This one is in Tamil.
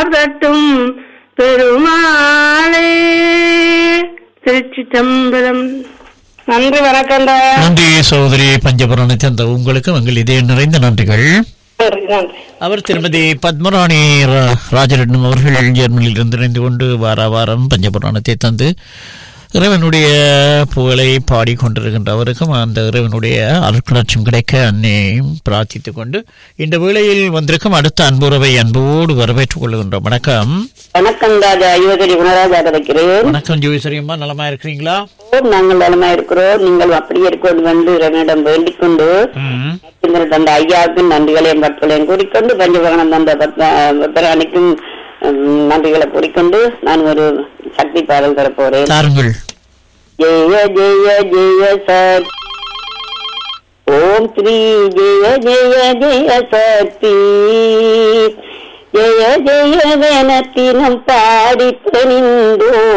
மார்கட்டும் பெருமாளே திருச்சி தம்பரம் நன்றி வணக்கம்டா நன்றி சகோதரி பஞ்சபுராணி தந்த உங்களுக்கு எங்கள் இதய நிறைந்த நன்றிகள் நன்றி நன்றி அவர் திருமதி பத்மராணி ரா- ராஜரட்னம் அவர்கள் ஜெர்மனியில் இருந்து இணைந்து கொண்டு வார வாரம் பஞ்சபுராணத்தை தந்து இறைவனுடைய புகழை பாடிக்கொண்டிருக்கின்ற அவருக்கும் அந்த இறைவனுடைய அருட்கடாட்சியம் கிடைக்க அன்னையும் பிரார்த்தித்துக் கொண்டு இந்த வேளையில் வந்திருக்கும் அடுத்த அன்புறவை அன்போடு வரவேற்றுக் கொள்கின்றோம் வணக்கம் வணக்கம் ராஜா யுவகரி குணராஜா கிடைக்கிறேன் வணக்கம் ஜோதிசரியம்மா நலமா இருக்கிறீங்களா நாங்கள் நலமா இருக்கிறோம் நீங்கள் அப்படியே இருக்கணும் என்று இறைவனிடம் வேண்டிக் கொண்டு ம். இந்த தந்த ஐயாவுக்கும் நன்றிகளையும் பட்களையும் கூறிக்கொண்டு பஞ்சபகனம் தந்த பத்ராணிக்கும் நன்றிகளை கூறிக்கொண்டு நான் ஒரு சக்தி பாடல் தரப்போறேன் தாருங்கள் ஜெய ஜெய ஜெய சத் ஓம் ஸ்ரீ ஜெய ஜெய ஜெய சக்தி ஜெய ஜெய வெனத்தினம் பாடி பணிந்தோ